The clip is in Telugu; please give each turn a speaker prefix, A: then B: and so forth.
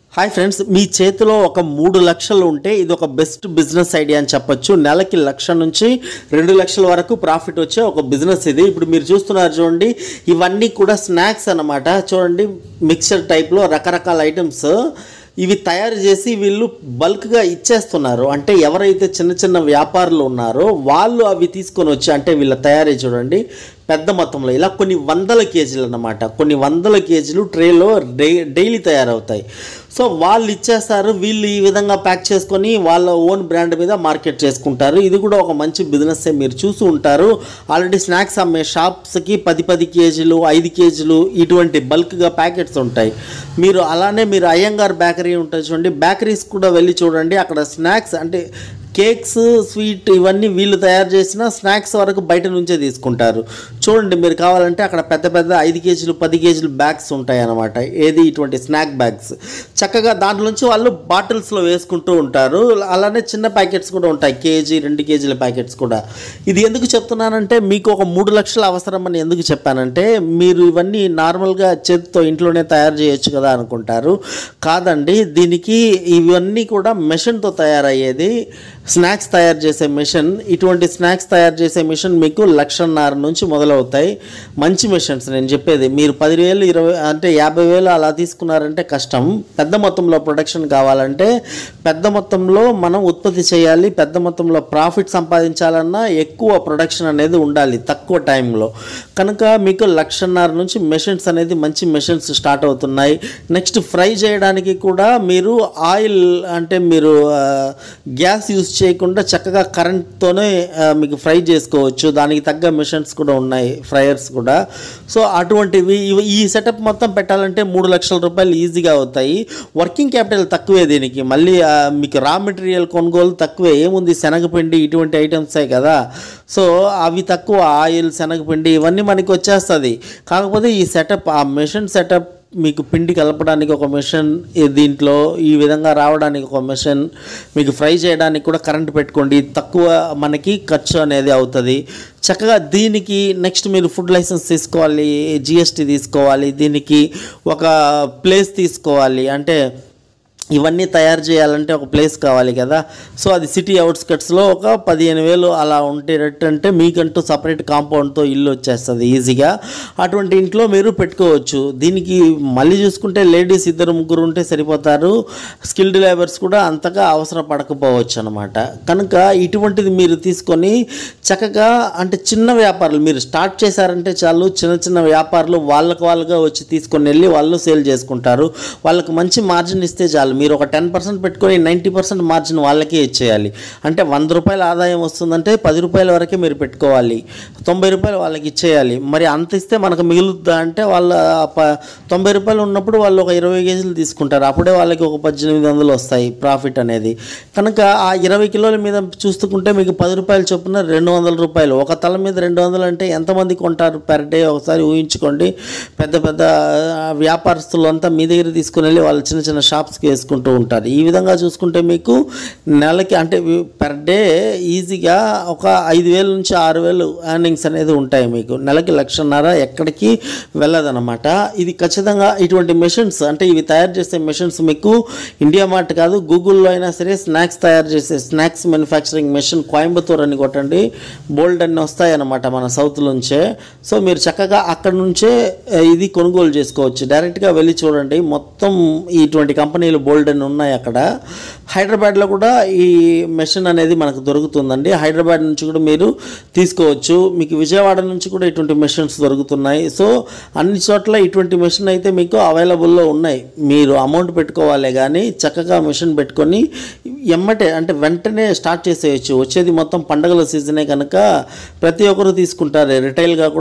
A: హాయ్ ఫ్రెండ్స్ మీ చేతిలో ఒక మూడు లక్షలు ఉంటే ఇది ఒక బెస్ట్ బిజినెస్ ఐడియా అని చెప్పొచ్చు నెలకి లక్ష నుంచి రెండు లక్షల వరకు ప్రాఫిట్ వచ్చే ఒక బిజినెస్ ఇది ఇప్పుడు మీరు చూస్తున్నారు చూడండి ఇవన్నీ కూడా స్నాక్స్ అన్నమాట చూడండి మిక్చర్ టైప్లో రకరకాల ఐటమ్స్ ఇవి తయారు చేసి వీళ్ళు బల్క్గా ఇచ్చేస్తున్నారు అంటే ఎవరైతే చిన్న చిన్న వ్యాపారులు ఉన్నారో వాళ్ళు అవి తీసుకొని వచ్చి అంటే వీళ్ళ తయారీ చూడండి పెద్ద మొత్తంలో ఇలా కొన్ని వందల కేజీలు అన్నమాట కొన్ని వందల కేజీలు ట్రేలో డై డైలీ తయారవుతాయి సో వాళ్ళు ఇచ్చేస్తారు వీళ్ళు ఈ విధంగా ప్యాక్ చేసుకొని వాళ్ళ ఓన్ బ్రాండ్ మీద మార్కెట్ చేసుకుంటారు ఇది కూడా ఒక మంచి బిజినెస్ మీరు చూసి ఉంటారు ఆల్రెడీ స్నాక్స్ అమ్మే షాప్స్కి పది పది కేజీలు ఐదు కేజీలు ఇటువంటి బల్క్గా ప్యాకెట్స్ ఉంటాయి మీరు అలానే మీరు అయ్యంగార్ బేకరీ ఉంటుంది చూడండి బేకరీస్ కూడా వెళ్ళి చూడండి అక్కడ స్నాక్స్ అంటే కేక్స్ స్వీట్ ఇవన్నీ వీళ్ళు తయారు చేసిన స్నాక్స్ వరకు బయట నుంచే తీసుకుంటారు చూడండి మీరు కావాలంటే అక్కడ పెద్ద పెద్ద ఐదు కేజీలు పది కేజీలు బ్యాగ్స్ ఉంటాయి అన్నమాట ఏది ఇటువంటి స్నాక్ బ్యాగ్స్ చక్కగా దాంట్లోంచి వాళ్ళు బాటిల్స్లో వేసుకుంటూ ఉంటారు అలానే చిన్న ప్యాకెట్స్ కూడా ఉంటాయి కేజీ రెండు కేజీల ప్యాకెట్స్ కూడా ఇది ఎందుకు చెప్తున్నానంటే మీకు ఒక మూడు లక్షల అవసరం అని ఎందుకు చెప్పానంటే మీరు ఇవన్నీ నార్మల్గా చేతితో ఇంట్లోనే తయారు చేయొచ్చు కదా అనుకుంటారు కాదండి దీనికి ఇవన్నీ కూడా మెషిన్తో తయారయ్యేది స్నాక్స్ తయారు చేసే మిషన్ ఇటువంటి స్నాక్స్ తయారు చేసే మిషన్ మీకు లక్షన్నర నుంచి మొదలవుతాయి మంచి మిషన్స్ నేను చెప్పేది మీరు పదివేలు ఇరవై అంటే యాభై వేలు అలా తీసుకున్నారంటే కష్టం పెద్ద మొత్తంలో ప్రొడక్షన్ కావాలంటే పెద్ద మొత్తంలో మనం ఉత్పత్తి చేయాలి పెద్ద మొత్తంలో ప్రాఫిట్ సంపాదించాలన్నా ఎక్కువ ప్రొడక్షన్ అనేది ఉండాలి తక్కువ టైంలో కనుక మీకు లక్షన్నర నుంచి మెషిన్స్ అనేది మంచి మెషిన్స్ స్టార్ట్ అవుతున్నాయి నెక్స్ట్ ఫ్రై చేయడానికి కూడా మీరు ఆయిల్ అంటే మీరు ఆ, గ్యాస్ యూస్ చేయకుండా చక్కగా కరెంట్తోనే ఆ, మీకు ఫ్రై చేసుకోవచ్చు దానికి తగ్గ మిషన్స్ కూడా ఉన్నాయి ఫ్రైయర్స్ కూడా సో అటువంటివి ఇవి- ఈ సెటప్ మొత్తం పెట్టాలంటే మూడు లక్షల రూపాయలు ఈజీగా అవుతాయి వర్కింగ్ క్యాపిటల్ తక్కువే దీనికి మళ్ళీ ఆ, మీకు రా మెటీరియల్ కొనుగోలు తక్కువే ఏముంది శనగపిండి ఇటువంటి ఐటమ్సే కదా సో అవి తక్కువ ఆయిల్ శనగపిండి ఇవన్నీ మనకి వచ్చేస్తుంది కాకపోతే ఈ సెటప్ ఆ మెషిన్ సెటప్ మీకు పిండి కలపడానికి ఒక మిషన్ దీంట్లో ఈ విధంగా రావడానికి ఒక మిషన్ మీకు ఫ్రై చేయడానికి కూడా కరెంట్ పెట్టుకోండి తక్కువ మనకి ఖర్చు అనేది అవుతుంది చక్కగా దీనికి నెక్స్ట్ మీరు ఫుడ్ లైసెన్స్ తీసుకోవాలి జిఎస్టీ తీసుకోవాలి దీనికి ఒక ప్లేస్ తీసుకోవాలి అంటే ఇవన్నీ తయారు చేయాలంటే ఒక ప్లేస్ కావాలి కదా సో అది సిటీ అవుట్స్కట్స్లో ఒక పదిహేను వేలు అలా ఉండేటట్టు అంటే మీకంటూ సపరేట్ కాంపౌండ్తో ఇల్లు వచ్చేస్తుంది ఈజీగా అటువంటి ఇంట్లో మీరు పెట్టుకోవచ్చు దీనికి మళ్ళీ చూసుకుంటే లేడీస్ ఇద్దరు ముగ్గురు ఉంటే సరిపోతారు స్కిల్డ్ లేబర్స్ కూడా అంతగా అవసరపడకపోవచ్చు అనమాట కనుక ఇటువంటిది మీరు తీసుకొని చక్కగా అంటే చిన్న వ్యాపారులు మీరు స్టార్ట్ చేశారంటే చాలు చిన్న చిన్న వ్యాపారులు వాళ్ళకు వాళ్ళుగా వచ్చి తీసుకొని వెళ్ళి వాళ్ళు సేల్ చేసుకుంటారు వాళ్ళకి మంచి మార్జిన్ ఇస్తే చాలు మీరు ఒక టెన్ పర్సెంట్ పెట్టుకొని నైంటీ పర్సెంట్ మార్జిన్ వాళ్ళకే ఇచ్చేయాలి అంటే వంద రూపాయల ఆదాయం వస్తుందంటే పది రూపాయల వరకే మీరు పెట్టుకోవాలి తొంభై రూపాయలు వాళ్ళకి ఇచ్చేయాలి మరి అంత ఇస్తే మనకు మిగులుద్దా అంటే వాళ్ళ ప తొంభై రూపాయలు ఉన్నప్పుడు వాళ్ళు ఒక ఇరవై కేజీలు తీసుకుంటారు అప్పుడే వాళ్ళకి ఒక పద్దెనిమిది వందలు వస్తాయి ప్రాఫిట్ అనేది కనుక ఆ ఇరవై కిలోల మీద చూసుకుంటే మీకు పది రూపాయలు చొప్పున రెండు వందల రూపాయలు ఒక తల మీద రెండు వందలు అంటే ఎంతమంది కొంటారు పెర్ డే ఒకసారి ఊహించుకోండి పెద్ద పెద్ద ఆ, వ్యాపారస్తులు అంతా మీ దగ్గర తీసుకుని వెళ్ళి వాళ్ళు చిన్న చిన్న షాప్స్కి వేసుకుంటూ ఉంటారు ఈ విధంగా చూసుకుంటే మీకు నెలకి అంటే పెర్ డే ఈజీగా ఒక ఐదు వేల నుంచి ఆరు వేలు ఎర్నింగ్స్ అనేది ఉంటాయి మీకు నెలకి లక్షన్నర ఎక్కడికి వెళ్ళదన్నమాట ఇది ఖచ్చితంగా ఇటువంటి మెషిన్స్ అంటే ఇవి తయారు చేసే మెషిన్స్ మీకు ఇండియా మార్ట్ కాదు గూగుల్లో అయినా సరే స్నాక్స్ తయారు చేసే స్నాక్స్ మ్యానుఫ్యాక్చరింగ్ మెషిన్ కోయంబత్తూర్ అని కొట్టండి బోల్డ్ అన్ని వస్తాయి అన్నమాట మన సౌత్ నుంచే సో మీరు చక్కగా అక్కడ నుంచే ఆ, ఇది కొనుగోలు చేసుకోవచ్చు డైరెక్ట్గా వెళ్ళి చూడండి మొత్తం ఇటువంటి కంపెనీలు బోల్డ్ అని ఉన్నాయి అక్కడ హైదరాబాద్లో కూడా ఈ మెషిన్ అనేది మనకు దొరుకుతుందండి హైదరాబాద్ నుంచి కూడా మీరు తీసుకోవచ్చు మీకు విజయవాడ నుంచి కూడా ఇటువంటి మెషిన్స్ దొరుకుతున్నాయి సో అన్ని చోట్ల ఇటువంటి మెషిన్ అయితే మీకు అవైలబుల్లో ఉన్నాయి మీరు అమౌంట్ పెట్టుకోవాలే కానీ చక్కగా మెషిన్ పెట్టుకొని ఎమ్మటే అంటే వెంటనే స్టార్ట్ చేసేయచ్చు వచ్చేది మొత్తం పండగల సీజనే కనుక ప్రతి ఒక్కరు తీసుకుంటారు రిటైల్గా కూడా